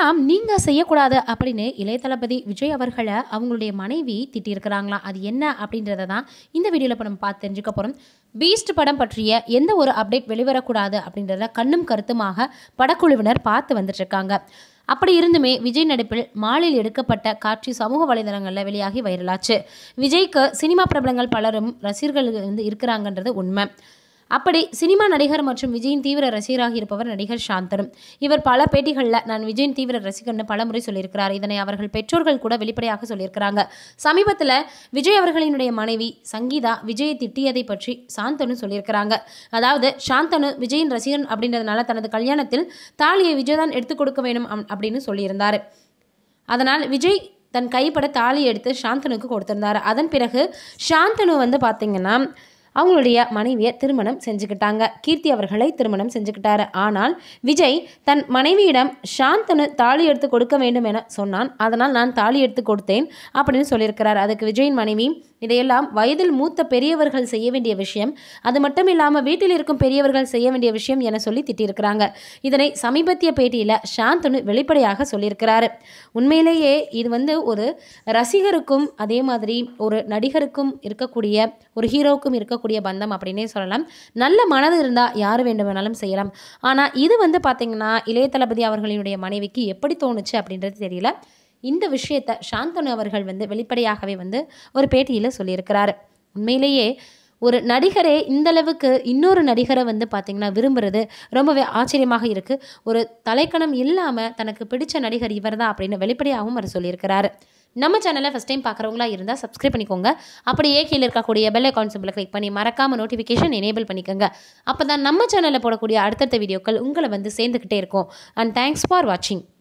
இதெல்லாம் நீங்கள் செய்யக்கூடாது அப்படின்னு இளைய தளபதி விஜய் அவர்களை அவங்களுடைய மனைவி திட்டியிருக்கிறாங்களாம் அது என்ன அப்படின்றத தான் இந்த வீடியோவில் இப்போ நம்ம பார்த்து தெரிஞ்சுக்க போகிறோம் பீஸ்ட் படம் பற்றிய எந்த ஒரு அப்டேட் வெளிவரக்கூடாது அப்படின்றத கண்ணும் கருத்துமாக படக்குழுவினர் பார்த்து வந்துட்டு இருக்காங்க அப்படி இருந்துமே விஜய் நடிப்பில் மாலில் எடுக்கப்பட்ட காட்சி சமூக வலைதளங்களில் வெளியாகி வைரலாச்சு விஜய்க்கு சினிமா பிரபலங்கள் பலரும் ரசிகர்கள் வந்து இருக்கிறாங்கன்றது உண்மை அப்படி சினிமா நடிகர் மற்றும் விஜயின் தீவிர ரசிகராக இருப்பவர் நடிகர் சாந்தனு இவர் பல பேட்டிகளில் நான் விஜயின் தீவிர ரசிகர்னு பலமுறை சொல்லியிருக்கிறார் இதனை அவர்கள் பெற்றோர்கள் கூட வெளிப்படையாக சொல்லியிருக்கிறாங்க சமீபத்தில் விஜய் அவர்களினுடைய மனைவி சங்கீதா விஜயை திட்டியதை பற்றி சாந்தனு சொல்லியிருக்கிறாங்க அதாவது சாந்தனு விஜயின் ரசிகன் அப்படின்றதுனால தனது கல்யாணத்தில் தாலியை விஜய் தான் எடுத்து கொடுக்க வேணும் அம்- அப்படின்னு சொல்லியிருந்தார் அதனால் விஜய் தன் கைப்பட தாலி எடுத்து சாந்தனுக்கு கொடுத்திருந்தார் அதன் பிறகு சாந்தனு வந்து பார்த்தீங்கன்னா அவங்களுடைய மனைவியை திருமணம் செஞ்சுக்கிட்டாங்க கீர்த்தி அவர்களை திருமணம் செஞ்சுக்கிட்டாரு ஆனால் விஜய் தன் மனைவியிடம் சாந்தனு தாலி எடுத்து கொடுக்க வேண்டும் என சொன்னான் அதனால் நான் தாலி எடுத்து கொடுத்தேன் அப்படின்னு சொல்லியிருக்கிறார் அதுக்கு விஜயின் மனைவி இதையெல்லாம் வயதில் மூத்த பெரியவர்கள் செய்ய வேண்டிய விஷயம் அது மட்டும் இல்லாமல் வீட்டில் இருக்கும் பெரியவர்கள் செய்ய வேண்டிய விஷயம் என சொல்லி திட்டியிருக்கிறாங்க இதனை சமீபத்திய பேட்டியில் சாந்தனு வெளிப்படையாக சொல்லியிருக்கிறாரு உண்மையிலேயே இது வந்து ஒரு ரசிகருக்கும் அதே மாதிரி ஒரு நடிகருக்கும் இருக்கக்கூடிய ஒரு ஹீரோவுக்கும் இருக்கக்கூடிய பந்தம் அப்படின்னே சொல்லலாம் நல்ல மனது இருந்தால் யார் வேண்டுமானாலும் செய்யலாம் ஆனால் இது வந்து பார்த்திங்கன்னா இளைய தளபதி அவர்களினுடைய மனைவிக்கு எப்படி தோணுச்சு அப்படின்றது தெரியல இந்த விஷயத்தை சாந்தனு அவர்கள் வந்து வெளிப்படையாகவே வந்து ஒரு பேட்டியில் சொல்லியிருக்கிறாரு உண்மையிலேயே ஒரு நடிகரே இந்த அளவுக்கு இன்னொரு நடிகரை வந்து பார்த்திங்கன்னா விரும்புறது ரொம்பவே ஆச்சரியமாக இருக்குது ஒரு தலைக்கணம் இல்லாமல் தனக்கு பிடிச்ச நடிகர் இவர் தான் அப்படின்னு வெளிப்படையாகவும் அவர் சொல்லியிருக்கிறாரு நம்ம சேனலை ஃபஸ்ட் டைம் பார்க்குறவங்களா இருந்தால் சப்ஸ்கிரைப் பண்ணிக்கோங்க அப்படியே கீழே இருக்கக்கூடிய பெல் அக்கௌண்ட் சிம்பிளை கிளிக் பண்ணி மறக்காமல் நோட்டிஃபிகேஷன் எனேபிள் பண்ணிக்கோங்க அப்போ தான் நம்ம சேனலில் போடக்கூடிய அடுத்தடுத்த வீடியோக்கள் உங்களை வந்து சேர்ந்துக்கிட்டே இருக்கும் அண்ட் தேங்க்ஸ் ஃபார் வாட்சிங்